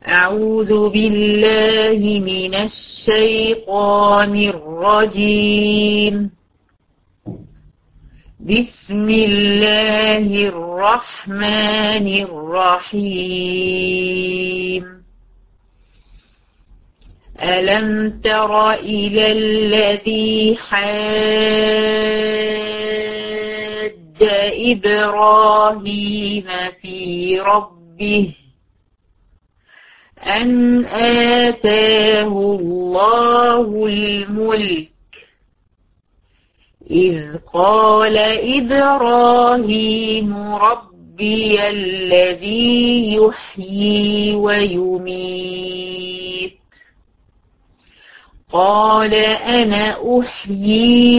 أعوذ بالله من الشيطان الرجيم بسم الله الرحمن الرحيم ألم تر إلى الذي حاد إبراهيم في ربه أن آتاه الله الملك إذ قال إبراهيم ربي الذي يحيي ويميت قال أنا أحيي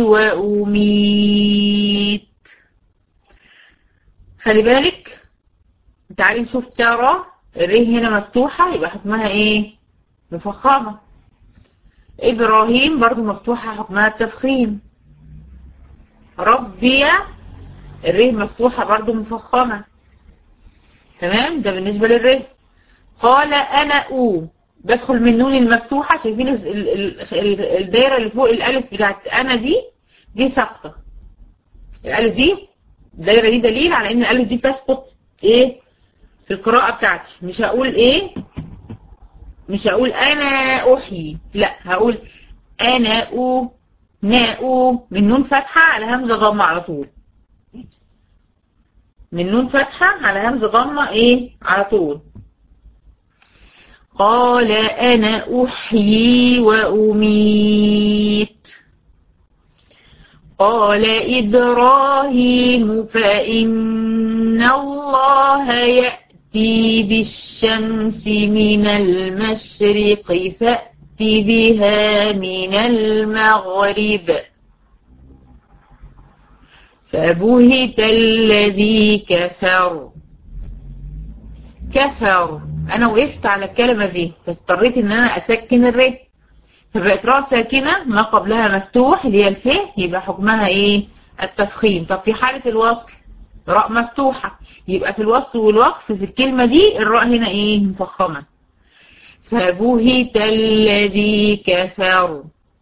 وأميت خلي بالك تعالي نشوف ترى الره هنا مفتوحة يبقى حكمها ايه مفخمة ابراهيم برضو مفتوحة حكمها التفخيم ربي الره مفتوحة برضو مفخمة تمام ده بالنسبة للره قال انا او بدخل من نون المفتوحة شايفين الدايرة اللي فوق الالف بتاعت انا دي دي ساقطة الالف دي الدايرة دي دليل على ان الالف دي تسقط ايه في القراءة بتاعتي مش هقول ايه مش هقول انا احيي لا هقول انا او ناء من نون فتحة على همزة ضمة على طول من نون فتحة على همزة ضمة ايه على طول قال انا احيي واميت قال ابراهيم فان الله يأتي فأتي بالشمس من المشرق فأت بها من المغرب فبهت الذي كفر كفر أنا وقفت على الكلمة دي فاضطريت إن أنا أسكن الر فبقت راء ساكنة ما قبلها مفتوح اللي هي الف يبقى حكمها إيه؟ التفخيم طب في حالة الوصل راء مفتوحة يبقى في الوصل والوقف في الكلمة دي الراء هنا ايه مفخمة فبهت الذي كفر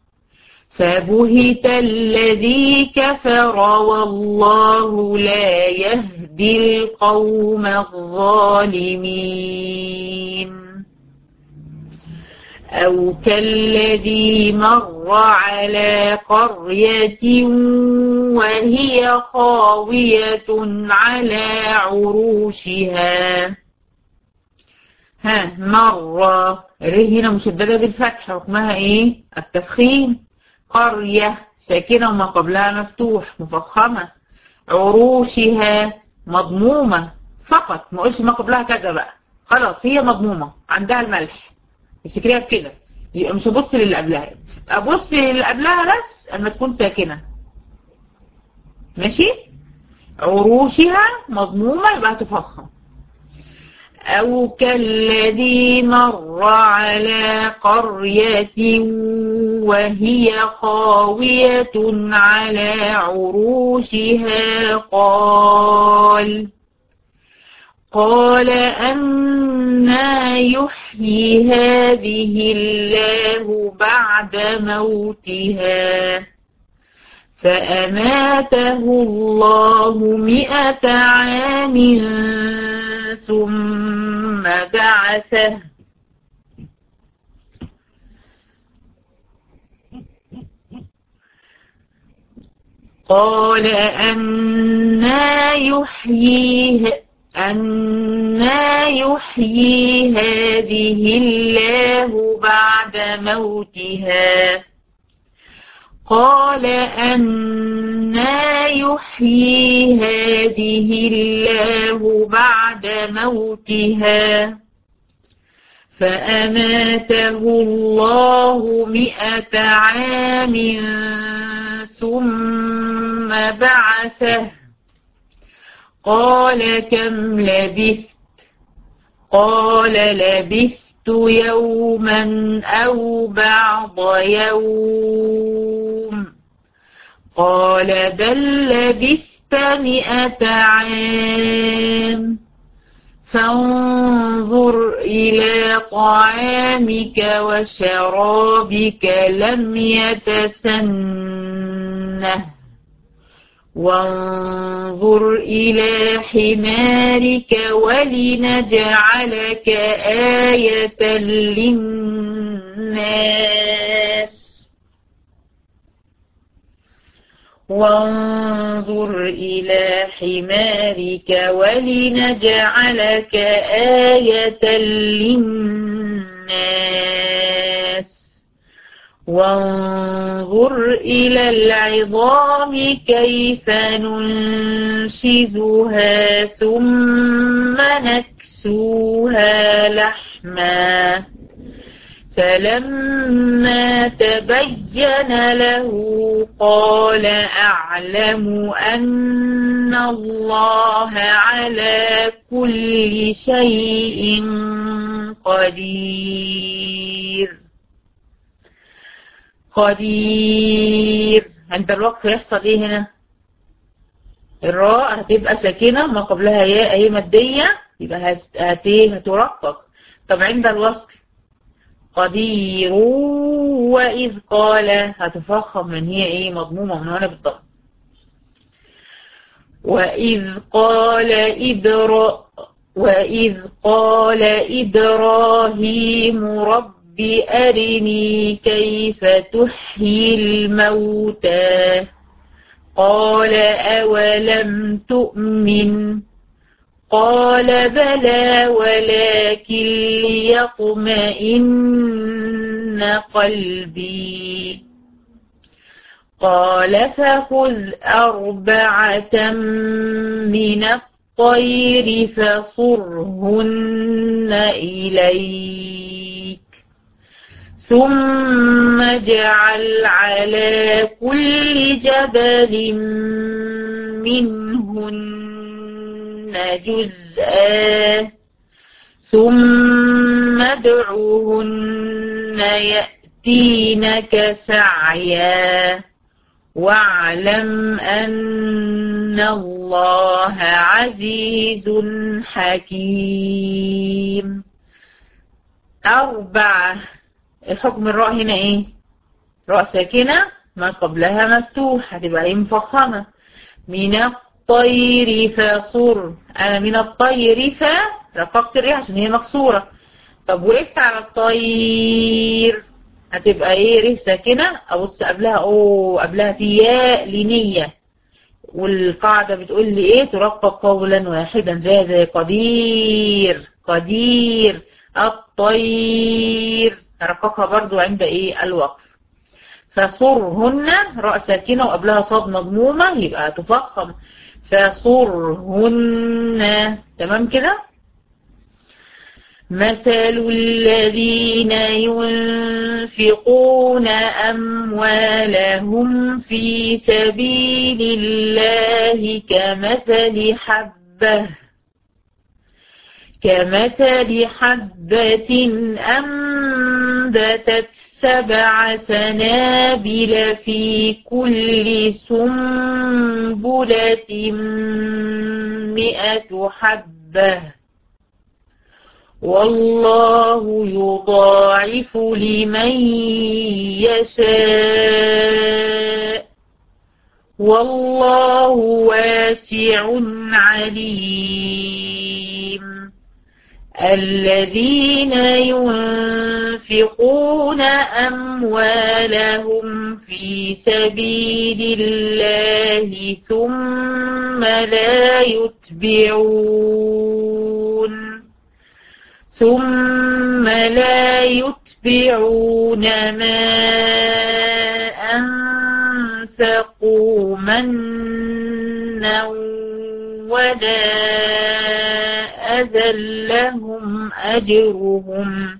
فبهت الذي كفر والله لا يهدي القوم الظالمين أو كالذي مر على قرية وهي خاوية على عروشها ها مرة ره هنا مشددة بالفتح حكمها ايه التفخيم قرية ساكنة وما قبلها مفتوح مفخمة عروشها مضمومة فقط ما قلش ما قبلها كذا بقى خلاص هي مضمومة عندها الملح افتكريها بكده يبقى مش هبص للي قبلها ابص للي قبلها بس اما تكون ساكنه ماشي عروشها مضمومه يبقى هتفخم أو كالذي مر على قرية وهي خاوية على عروشها قال قال أنا يحيي هذه الله بعد موتها فأماته الله مئة عام ثم بعثه قال أنا يحيي أنا يحيي هذه الله بعد موتها قال أنا يحيي هذه الله بعد موتها فأماته الله مئة عام ثم بعثه قال كم لبثت قال لبثت يوما أو بعض يوم قال بل لبثت مئة عام فانظر إلى طعامك وشرابك لم يتسنه وانظر إلى حمارك ولنجعلك آية للناس وانظر إلى حمارك ولنجعلك آية للناس وانظر إلى العظام كيف ننشزها ثم نكسوها لحما فلما تبين له قال أعلم أن الله على كل شيء قدير قدير عند الوقف يحصل ايه هنا الراء هتبقى ساكنة ما قبلها ياء اهي مادية يبقى هت هترقق طب عند الوصف قدير وإذ قال هتفخم من هي ايه مضمومة من هنا بالضبط وإذ قال إبرا وإذ قال إبراهيم رب أرني كيف تحيي الموتى قال أولم تؤمن قال بلى ولكن ليطمئن قلبي قال فخذ أربعة من الطير فصرهن إليك ثم اجعل على كل جبل منهن جزءا ثم ادعوهن يأتينك سعيا واعلم أن الله عزيز حكيم أربعة الحكم الراء هنا ايه راء ساكنة ما قبلها مفتوح هتبقى ايه مفخمة من الطير فصر انا من الطير ف رققت الريح عشان هي مكسورة طب وقفت على الطير هتبقى ايه ريح ساكنة ابص قبلها او قبلها في ياء لنية والقاعدة بتقول لي ايه ترقق قولا واحدا زي زي قدير قدير الطير رققها برضو عند ايه الوقف فصرهن راء ساكنة وقبلها صاد مضمومة يبقى تفخم فصرهن تمام كده مثل الذين ينفقون أموالهم في سبيل الله كمثل حبة كمثل حبة أنبتت سبع سنابل في كل سنبلة مئة حبة والله يضاعف لمن يشاء والله واسع عليم الذين ينفقون أموالهم في سبيل الله ثم لا يتبعون ثم لا يتبعون ما أنفقوا منا ولا أذى لهم أجرهم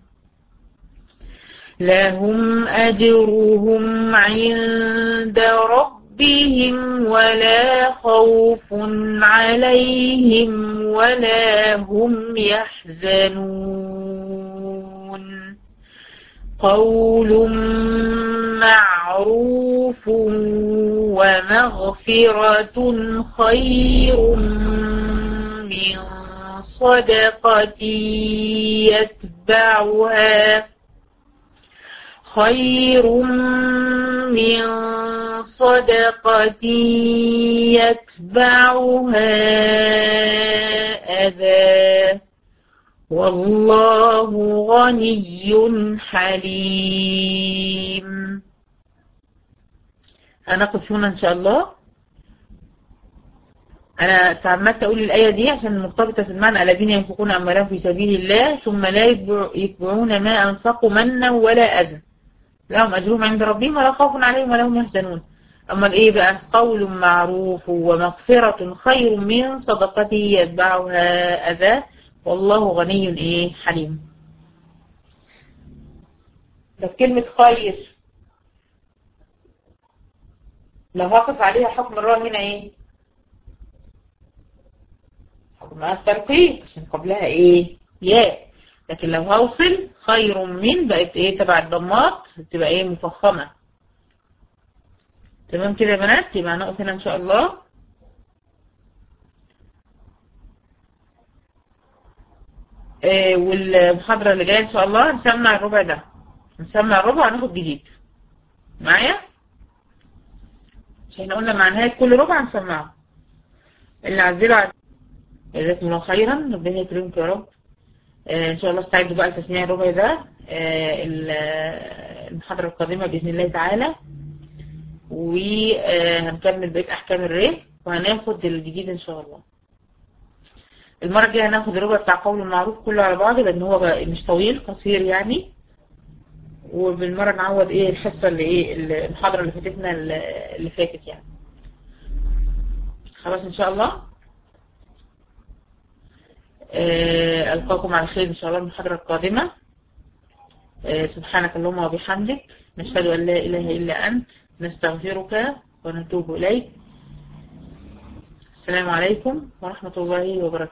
لهم أجرهم عند ربهم ولا خوف عليهم ولا هم يحزنون قول معروف ومغفرة خير من صدقة يتبعها خير من صدقة يتبعها أذى والله غني حليم هنقف هنا إن شاء الله أنا تعمدت أقول الآية دي عشان مرتبطة في المعنى الذين ينفقون أموالهم في سبيل الله ثم لا يتبعون ما أنفقوا منا ولا أذى لهم أجرهم عند ربهم ولا خوف عليهم ولا هم يحزنون أما الإيه بقى قول معروف ومغفرة خير من صدقته يتبعها أذى والله غني إيه حليم ده كلمة خير لو هقف عليها حكم الراء هنا إيه حكمها الترقيق عشان قبلها إيه ياء لكن لو هوصل خير من بقت ايه تبع الضمات تبقى ايه مفخمة تمام كده يا بنات يبقى هنقف هنا ان شاء الله آه والمحاضرة اللي جاية ان شاء الله هنسمع الربع ده هنسمع الربع وهناخد جديد معايا مش احنا قلنا مع نهاية كل ربع هنسمعه اللي عزله جزاكم الله خيرا ربنا يكرمك يا رب ان شاء الله استعدوا بقى لتسميع الربع ده المحاضرة القادمة بإذن الله تعالى وهنكمل بقية أحكام الري وهناخد الجديد إن شاء الله المرة الجاية هناخد الربع بتاع قول المعروف كله على بعض لأن هو مش طويل قصير يعني وبالمرة نعوض إيه الحصة اللي إيه المحاضرة اللي فاتتنا اللي فاتت يعني خلاص إن شاء الله ألقاكم على خير إن شاء الله المحاضرة القادمة سبحانك اللهم وبحمدك نشهد أن لا إله إلا أنت نستغفرك ونتوب إليك السلام عليكم ورحمة الله وبركاته